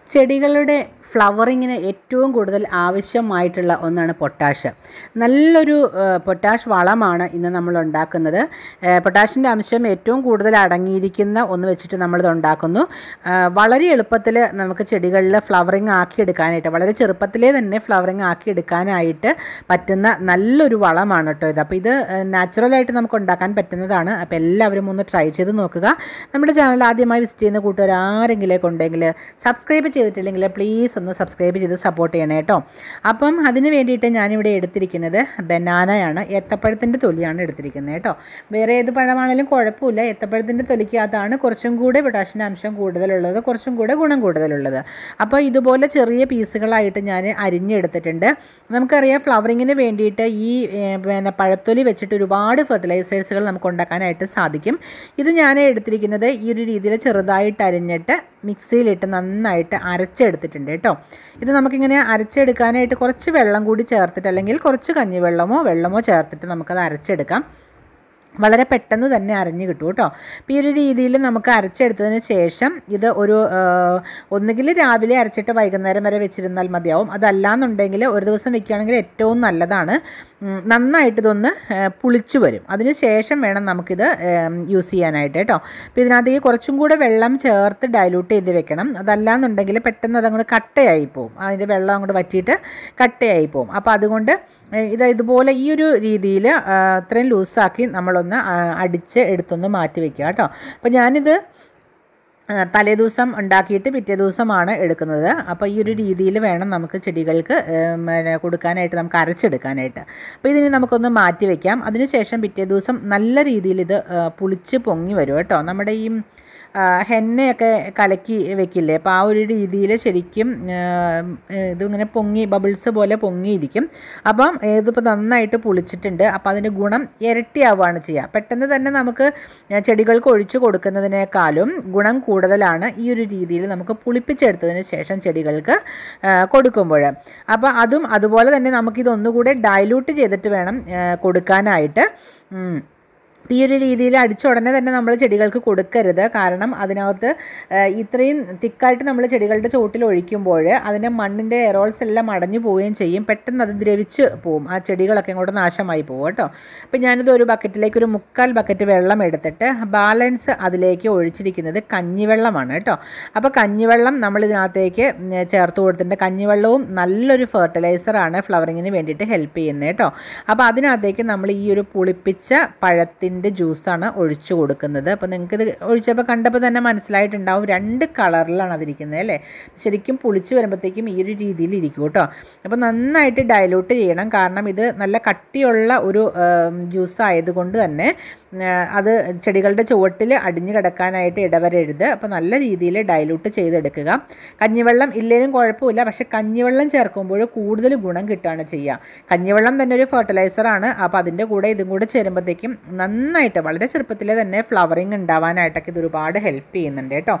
ചെടികളുടെ ഫ്ലവറിങ്ങിന് ഏറ്റവും കൂടുതൽ ആവശ്യമായിട്ടുള്ള ഒന്നാണ് പൊട്ടാഷ് നല്ലൊരു ഏഹ്, പൊട്ടാഷ് വളമാണ് ഇന്ന് നമ്മൾ ഉണ്ടാക്കുന്നത് ഏഹ്, പൊട്ടാഷിൻ്റെ അംശം ഏറ്റവും കൂടുതൽ അടങ്ങിയിരിക്കുന്ന ഒന്ന് വെച്ചിട്ട് നമ്മളിത് ഉണ്ടാക്കുന്നു ഏഹ്, വളരെ എളുപ്പത്തിൽ നമുക്ക് ചെടികളിൽ ഫ്ലവറിങ് ആക്കിയെടുക്കാനായിട്ട് വളരെ ചെറുപ്പത്തിലേ തന്നെ ഫ്ലവറിങ് ആക്കിയെടുക്കാനായിട്ട് പറ്റുന്ന നല്ലൊരു വളമാണ് കേട്ടോ ഇത് അപ്പോൾ ഇത് നാച്ചുറലായിട്ട് നമുക്ക് ഉണ്ടാക്കാൻ പറ്റുന്നതാണ് അപ്പോൾ എല്ലാവരും ഒന്ന് ട്രൈ ചെയ്ത് നോക്കുക നമ്മുടെ ചാനൽ ആദ്യമായി വിസിറ്റ് ചെയ്യുന്ന കൂട്ടുകാർ ആരെങ്കിലേക്ക് ഉണ്ടെങ്കിൽ സബ്സ്ക്രൈബ് ചെയ്തിട്ടില്ലെങ്കിൽ പ്ലീസ് ഒന്ന് സബ്സ്ക്രൈബ് ചെയ്ത് സപ്പോർട്ട് ചെയ്യണേ കേട്ടോ അപ്പം അതിന് വേണ്ടിയിട്ട് ഞാനിവിടെ എടുത്തിരിക്കുന്നത് ബനാനയാണ് ഏത്തപ്പഴത്തിൻ്റെ തൊലിയാണ് എടുത്തിരിക്കുന്നത് കേട്ടോ വേറെ ഏത് പഴമാണെങ്കിലും കുഴപ്പമില്ല ഏത്തപ്പഴത്തിൻ്റെ തൊലിക്കകത്താണ് കുറച്ചും കൂടെ പൊട്ടാഷിൻ്റെ അംശം കൂടുതലുള്ളത് കുറച്ചും കൂടെ ഗുണം കൂടുതലുള്ളത് അപ്പോൾ ഇതുപോലെ ചെറിയ പീസുകളായിട്ട് ഞാൻ അരിഞ്ഞെടുത്തിട്ടുണ്ട് നമുക്കറിയാം ഫ്ലവറിങ്ങിന് വേണ്ടിയിട്ട് ഈ ഏ, പിന്നെ പഴത്തൊലി വെച്ചിട്ട് ഒരുപാട് ഫെർട്ടിലൈസേഴ്സുകൾ നമുക്ക് ഉണ്ടാക്കാനായിട്ട് സാധിക്കും ഇത് ഞാൻ എടുത്തിരിക്കുന്നത് ഈ ഒരു രീതിയിൽ ചെറുതായിട്ട് അരിഞ്ഞിട്ട് മിക്സിയിലിട്ട് നന്നായിട്ട് അരച്ചെടുത്തിട്ടുണ്ട് കേട്ടോ ഇത് നമുക്കിങ്ങനെ അരച്ചെടുക്കാനായിട്ട് കുറച്ച് വെള്ളം കൂടി ചേർത്തിട്ട് അല്ലെങ്കിൽ കുറച്ച് കഞ്ഞിവെള്ളമോ വെള്ളമോ ചേർത്തിട്ട് നമുക്കത് അരച്ചെടുക്കാം വളരെ പെട്ടെന്ന് തന്നെ അരഞ്ഞ് കിട്ടും കേട്ടോ അപ്പോൾ ഈ ഒരു രീതിയിൽ നമുക്ക് അരച്ചെടുത്തതിന് ശേഷം ഇത് ഒരു ആ, ഒന്നുകിൽ രാവിലെ അരച്ചിട്ട് വൈകുന്നേരം വരെ വെച്ചിരുന്നാൽ മതിയാവും അതല്ലാന്നുണ്ടെങ്കിൽ ഒരു ദിവസം വെക്കുകയാണെങ്കിൽ ഏറ്റവും നല്ലതാണ് ഉം, നന്നായിട്ട് ഇതൊന്ന് ആ, പുളിച്ചു വരും അതിന് ശേഷം വേണം നമുക്കിത് യൂസ് ചെയ്യാനായിട്ട് കേട്ടോ അപ്പോൾ ഇതിനകത്തേക്ക് കുറച്ചും കൂടെ വെള്ളം ചേർത്ത് ഡൈലൂട്ട് ചെയ്ത് വെക്കണം അതല്ലാന്നുണ്ടെങ്കിൽ പെട്ടെന്ന് അതങ്ങോട്ട് കട്ടയായി പോകും അതിൻ്റെ വെള്ളം അങ്ങോട്ട് വറ്റിയിട്ട് കട്ടയായി പോകും അപ്പോൾ അതുകൊണ്ട് ഏ, ഇത് ഇതുപോലെ ഈ ഒരു രീതിയിൽ അത്രയും ലൂസാക്കി നമ്മളൊന്ന് ആ, അടിച്ച് എടുത്തൊന്ന് മാറ്റി വെക്കുക കേട്ടോ അപ്പോൾ ഞാനിത് ആ, തലേ ദിവസം ഉണ്ടാക്കിയിട്ട് പിറ്റേ ദിവസമാണ് എടുക്കുന്നത് അപ്പോൾ ഈ ഒരു രീതിയിൽ വേണം നമുക്ക് ചെടികൾക്ക് ഏം, പിന്നെ കൊടുക്കാനായിട്ട് നമുക്ക് അരച്ചെടുക്കാനായിട്ട് അപ്പോൾ ഇതിന് നമുക്കൊന്ന് മാറ്റി വയ്ക്കാം അതിനുശേഷം പിറ്റേ ദിവസം നല്ല രീതിയിൽ ഇത് ആ, പുളിച്ച് പൊങ്ങി വരും കേട്ടോ നമ്മുടെ ഈ ആ, ഹെന്നയൊക്കെ കലക്കി വെക്കില്ലേ അപ്പോൾ ആ ഒരു രീതിയിൽ ശരിക്കും ആ, ഇതിങ്ങനെ പൊങ്ങി ബബിൾസ് പോലെ പൊങ്ങിയിരിക്കും അപ്പം ഇതിപ്പോൾ നന്നായിട്ട് പുളിച്ചിട്ടുണ്ട് അപ്പോൾ അതിൻ്റെ ഗുണം ഇരട്ടിയാവുകയാണ് ചെയ്യുക പെട്ടെന്ന് തന്നെ നമുക്ക് ചെടികൾക്ക് ഒഴിച്ചു കൊടുക്കുന്നതിനേക്കാളും ഗുണം കൂടുതലാണ് ഈ ഒരു രീതിയിൽ നമുക്ക് പുളിപ്പിച്ചെടുത്തതിന് ശേഷം ചെടികൾക്ക് ആ, കൊടുക്കുമ്പോൾ അപ്പോൾ അതും അതുപോലെ തന്നെ നമുക്കിതൊന്നുകൂടെ ഡൈലൂട്ട് ചെയ്തിട്ട് വേണം ആ, കൊടുക്കാനായിട്ട് ഉം. ഈ ഒരു രീതിയിൽ അടിച്ച ഉടനെ തന്നെ നമ്മൾ ചെടികൾക്ക് കൊടുക്കരുത് കാരണം അതിനകത്ത് ആ, ഇത്രയും തിക്കായിട്ട് നമ്മൾ ചെടികളുടെ ചോട്ടിൽ ഒഴിക്കുമ്പോൾ അതിൻ്റെ മണ്ണിൻ്റെ എറോൾസ് എല്ലാം അടഞ്ഞു പോവുകയും ചെയ്യും പെട്ടെന്ന് അത് ദ്രവിച്ച് പോവും ആ ചെടികളൊക്കെ അങ്ങോട്ട് നാശമായി പോകും കേട്ടോ അപ്പോൾ ഞാനിത് ഒരു ബക്കറ്റിലേക്ക് ഒരു മുക്കാൽ ബക്കറ്റ് വെള്ളം എടുത്തിട്ട് ബാലൻസ് അതിലേക്ക് ഒഴിച്ചിരിക്കുന്നത് കഞ്ഞിവെള്ളമാണ് കേട്ടോ അപ്പോൾ കഞ്ഞിവെള്ളം നമ്മൾ ഇതിനകത്തേക്ക് ഉം, ചേർത്ത് കൊടുത്തിട്ടുണ്ട് കഞ്ഞിവെള്ളവും നല്ലൊരു ഫെർട്ടിലൈസറാണ് ഫ്ലവറിങ്ങിന് വേണ്ടിയിട്ട് ഹെൽപ്പ് ചെയ്യുന്നത് കേട്ടോ അപ്പോൾ അതിനകത്തേക്ക് നമ്മൾ ഈ ഒരു പുളിപ്പിച്ച പഴത്തിൻ്റെ ജ്യൂസാണ് ഒഴിച്ചു കൊടുക്കുന്നത് അപ്പോൾ നിങ്ങൾക്ക് ഇത് ഒഴിച്ചപ്പോൾ കണ്ടപ്പോൾ തന്നെ മനസ്സിലായിട്ടുണ്ടാവും രണ്ട് കളറിലാണ് അതിരിക്കുന്നത് അല്ലേ ശരിക്കും പുളിച്ച് വരുമ്പോഴത്തേക്കും ഈ ഒരു രീതിയിൽ ഇരിക്കും കേട്ടോ അപ്പോൾ നന്നായിട്ട് ഡൈലൂട്ട് ചെയ്യണം കാരണം ഇത് നല്ല കട്ടിയുള്ള ഒരു ജ്യൂസ് ആയതുകൊണ്ട് തന്നെ ആ, അത് ചെടികളുടെ ചുവട്ടിൽ അടിഞ്ഞു കിടക്കാനായിട്ട് ഇടവരരുത് അപ്പോൾ നല്ല രീതിയിൽ ഡൈലൂട്ട് ചെയ്തെടുക്കുക കഞ്ഞിവെള്ളം ഇല്ലെങ്കിലും കുഴപ്പമില്ല പക്ഷേ കഞ്ഞിവെള്ളം ചേർക്കുമ്പോൾ കൂടുതൽ ഗുണം കിട്ടുകയാണ് ചെയ്യുക കഞ്ഞിവെള്ളം തന്നെ ഒരു ഫെർട്ടിലൈസറാണ് അപ്പോൾ അതിൻ്റെ കൂടെ ഇതും കൂടെ ചേരുമ്പോഴത്തേക്കും നന്നായിട്ട് വളരെ ചെറുപ്പത്തിലെ തന്നെ ഫ്ലവറിങ് ഉണ്ടാവാനായിട്ടൊക്കെ ഇത് ഒരുപാട് ഹെൽപ്പ് ചെയ്യുന്നുണ്ട് കേട്ടോ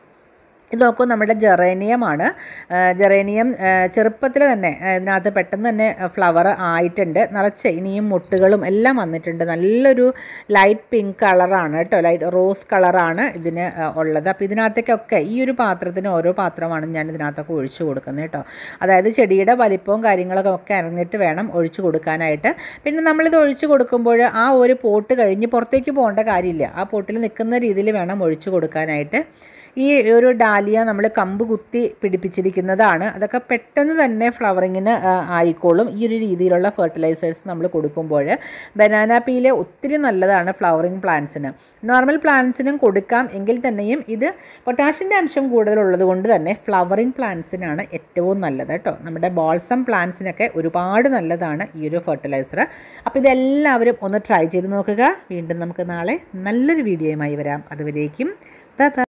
ഇത് നോക്കൂ നമ്മുടെ ജെറേനിയമാണ് ജെറേനിയം ചെറുപ്പത്തിൽ തന്നെ ആ, ഇതിനകത്ത് പെട്ടെന്ന് തന്നെ ഫ്ലവർ ആയിട്ടുണ്ട് നിറച്ച് ഇനിയും മുട്ടുകളും എല്ലാം വന്നിട്ടുണ്ട് നല്ലൊരു ലൈറ്റ് പിങ്ക് കളറാണ് കേട്ടോ ലൈറ്റ് റോസ് കളറാണ് ഇതിന് ആ, ഉള്ളത് അപ്പോൾ ഇതിനകത്തേക്കൊക്കെ ഈ ഒരു പാത്രത്തിന് ഓരോ പാത്രമാണ് ഞാൻ ഇതിനകത്തൊക്കെ ഒഴിച്ചു കൊടുക്കുന്നത് കേട്ടോ അതായത് ചെടിയുടെ വലിപ്പവും കാര്യങ്ങളൊക്കെ ഒക്കെ അറിഞ്ഞിട്ട് വേണം ഒഴിച്ചു കൊടുക്കാനായിട്ട് പിന്നെ നമ്മളിത് ഒഴിച്ചു കൊടുക്കുമ്പോൾ ആ ഒരു പോട്ട് കഴിഞ്ഞ് പുറത്തേക്ക് പോകേണ്ട കാര്യമില്ല ആ പോട്ടിൽ നിൽക്കുന്ന രീതിയിൽ വേണം ഒഴിച്ചു കൊടുക്കാനായിട്ട് ഈ ഒരു ഡാലിയ നമ്മൾ കമ്പ് കുത്തി പിടിപ്പിച്ചിരിക്കുന്നതാണ് അതൊക്കെ പെട്ടെന്ന് തന്നെ ഫ്ലവറിങ്ങിന് ആയിക്കോളും ഈ ഒരു രീതിയിലുള്ള ഫെർട്ടിലൈസേഴ്സ് നമ്മൾ കൊടുക്കുമ്പോൾ ബനാന പീല് ഒത്തിരി നല്ലതാണ് ഫ്ലവറിങ് പ്ലാന്റ്സിന് നോർമൽ പ്ലാന്റ്സിനും കൊടുക്കാം എങ്കിൽ തന്നെയും ഇത് പൊട്ടാഷ്യൻ്റെ അംശം കൂടുതലുള്ളത് കൊണ്ട് തന്നെ ഫ്ലവറിങ് പ്ലാന്റ്സിനാണ് ഏറ്റവും നല്ലത് കേട്ടോ നമ്മുടെ ബോൾസം പ്ലാന്റ്സിനൊക്കെ ഒരുപാട് നല്ലതാണ് ഈ ഒരു ഫെർട്ടിലൈസർ അപ്പോൾ ഇതെല്ലാവരും ഒന്ന് ട്രൈ ചെയ്ത് നോക്കുക വീണ്ടും നമുക്ക് നാളെ നല്ലൊരു വീഡിയോയുമായി വരാം അതുവരേക്കും ബൈ ബൈ